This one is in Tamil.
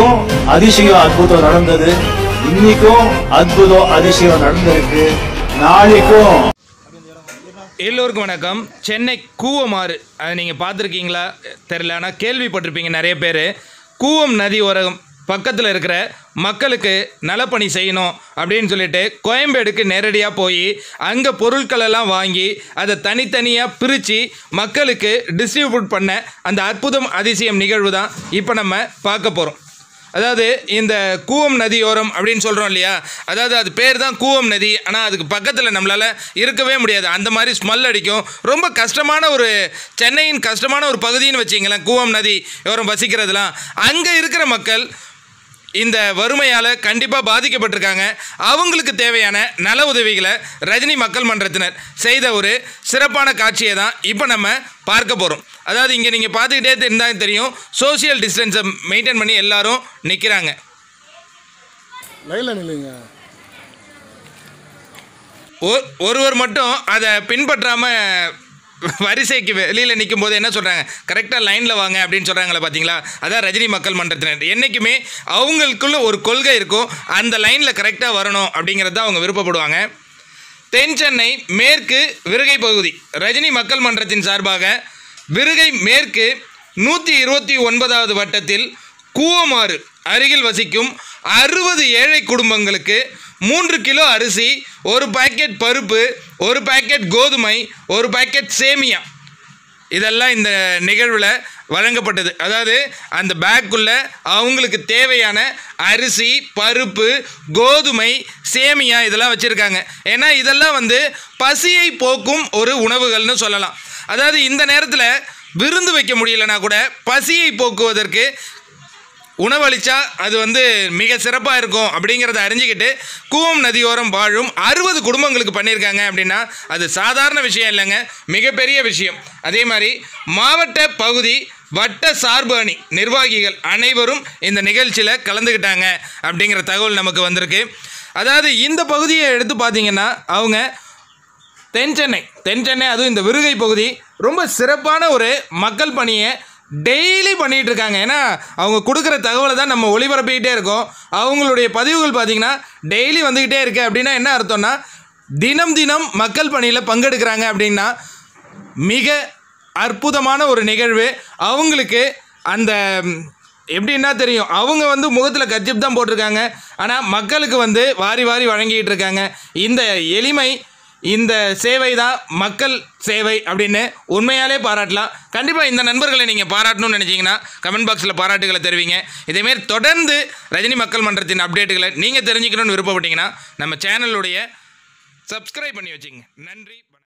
அன்னைக்கும் அதிசயம் அற்புதம் நடந்தது இன்னைக்கும் அற்புதம் அதிசயம் நடந்திருக்கு நாளைக்கும் எல்லோருக்கும் வணக்கம் சென்னை கூவமாறு அதை நீங்கள் பார்த்துருக்கீங்களா தெரில ஆனால் கேள்விப்பட்டிருப்பீங்க நிறைய பேர் கூவம் நதி ஓரம் பக்கத்தில் இருக்கிற மக்களுக்கு நலப்பணி செய்யணும் அப்படின்னு சொல்லிட்டு கோயம்பேடுக்கு நேரடியாக போய் அங்கே பொருட்கள் எல்லாம் வாங்கி அதை தனித்தனியாக பிரித்து மக்களுக்கு டிஸ்ட்ரிபியூட் பண்ண அந்த அற்புதம் அதிசயம் நிகழ்வு தான் இப்போ நம்ம பார்க்க போகிறோம் அதாவது இந்த கூவம் நதியோரம் அப்படின்னு சொல்கிறோம் இல்லையா அதாவது அது பேர் தான் கூவம் நதி ஆனால் அதுக்கு பக்கத்தில் நம்மளால் இருக்கவே முடியாது அந்த மாதிரி ஸ்மெல் அடிக்கும் ரொம்ப கஷ்டமான ஒரு சென்னையின் கஷ்டமான ஒரு பகுதின்னு வச்சிங்களேன் கூவம் நதி யோரம் வசிக்கிறதுலாம் அங்கே இருக்கிற மக்கள் இந்த வறுமையால் கண்டிப்பாக பாதிக்கப்பட்டிருக்காங்க அவங்களுக்கு தேவையான நல உதவிகளை ரஜினி மக்கள் மன்றத்தினர் செய்த ஒரு சிறப்பான காட்சியை தான் இப்போ நம்ம பார்க்க போகிறோம் அதாவது இங்கே நீங்கள் பார்த்துக்கிட்டே இருந்தால் தெரியும் சோஷியல் டிஸ்டன்ஸை மெயின்டைன் பண்ணி எல்லாரும் நிற்கிறாங்க லைனில் நில்லுங்க ஒ- ஒருவர் மட்டும் அதை பின்பற்றாமல் வரிசைக்கு வெளியில் நிற்கும் போது என்ன சொல்கிறாங்க கரெக்டாக லைனில் வாங்க அப்படின்னு சொல்கிறாங்களே பார்த்தீங்களா அதான் ரஜினி மக்கள் மன்றத்தினர் என்றைக்குமே அவங்களுக்குள்ள ஒரு கொள்கை இருக்கும் அந்த லைனில் கரெக்டாக வரணும் அப்படிங்கிறது தான் அவங்க விருப்பப்படுவாங்க தென் சென்னை மேற்கு விருகை பகுதி ரஜினி மக்கள் மன்றத்தின் சார்பாக விருகை மேற்கு நூற்றி இருபத்தி ஒன்பதாவது வட்டத்தில் கூவமாறு அருகில் வசிக்கும் அறுபது ஏழை குடும்பங்களுக்கு மூன்று கிலோ அரிசி ஒரு பாக்கெட் பருப்பு ஒரு பாக்கெட் கோதுமை ஒரு பாக்கெட் சேமியா இதெல்லாம் இந்த நிகழ்வில் வழங்கப்பட்டது அதாவது அந்த பேக்குள்ள அவங்களுக்கு தேவையான அரிசி பருப்பு கோதுமை சேமியா இதெல்லாம் வச்சுருக்காங்க ஏன்னா இதெல்லாம் வந்து பசியை போக்கும் ஒரு உணவுகள்னு சொல்லலாம் அதாவது இந்த நேரத்தில் விருந்து வைக்க முடியலனா கூட பசியை போக்குவதற்கு உணவளிச்சா அது வந்து மிக சிறப்பாக இருக்கும் அப்படிங்கிறத அறிஞ்சிக்கிட்டு கூவம் நதியோரம் வாழும் அறுபது குடும்பங்களுக்கு பண்ணியிருக்காங்க அப்படின்னா அது சாதாரண விஷயம் இல்லைங்க மிகப்பெரிய விஷயம் அதே மாதிரி மாவட்ட பகுதி வட்ட சார்பு அணி நிர்வாகிகள் அனைவரும் இந்த நிகழ்ச்சியில் கலந்துக்கிட்டாங்க அப்படிங்கிற தகவல் நமக்கு வந்திருக்கு அதாவது இந்த பகுதியை எடுத்து பார்த்தீங்கன்னா அவங்க தென் சென்னை தென் சென்னை அதுவும் இந்த விருகை பகுதி ரொம்ப சிறப்பான ஒரு மக்கள் பணியை டெய்லி பண்ணிகிட்டு இருக்காங்க ஏன்னா அவங்க கொடுக்குற தகவலை தான் நம்ம ஒளிபரப்பிக்கிட்டே இருக்கோம் அவங்களுடைய பதிவுகள் பார்த்திங்கன்னா டெய்லி வந்துக்கிட்டே இருக்கு அப்படின்னா என்ன அர்த்தம்னா தினம் தினம் மக்கள் பணியில் பங்கெடுக்கிறாங்க அப்படின்னா மிக அற்புதமான ஒரு நிகழ்வு அவங்களுக்கு அந்த ம், எப்படின்னா தெரியும் அவங்க வந்து முகத்தில் கர்ச்சிப் தான் போட்டிருக்காங்க ஆனால் மக்களுக்கு வந்து வாரி வாரி வழங்கிட்டு இருக்காங்க இந்த எளிமை இந்த சேவை தான் மக்கள் சேவை அப்படின்னு உண்மையாலே பாராட்டலாம் கண்டிப்பாக இந்த நண்பர்களை நீங்கள் பாராட்டணும்னு நினச்சிங்கன்னா கமெண்ட் பாக்ஸில் பாராட்டுகளை தெரிவிங்க இதேமாரி தொடர்ந்து ரஜினி மக்கள் மன்றத்தின் அப்டேட்டுகளை நீங்கள் தெரிஞ்சுக்கணும்னு விருப்பப்பட்டீங்கன்னா நம்ம சேனலுடைய சப்ஸ்கிரைப் பண்ணி வச்சுங்க நன்றி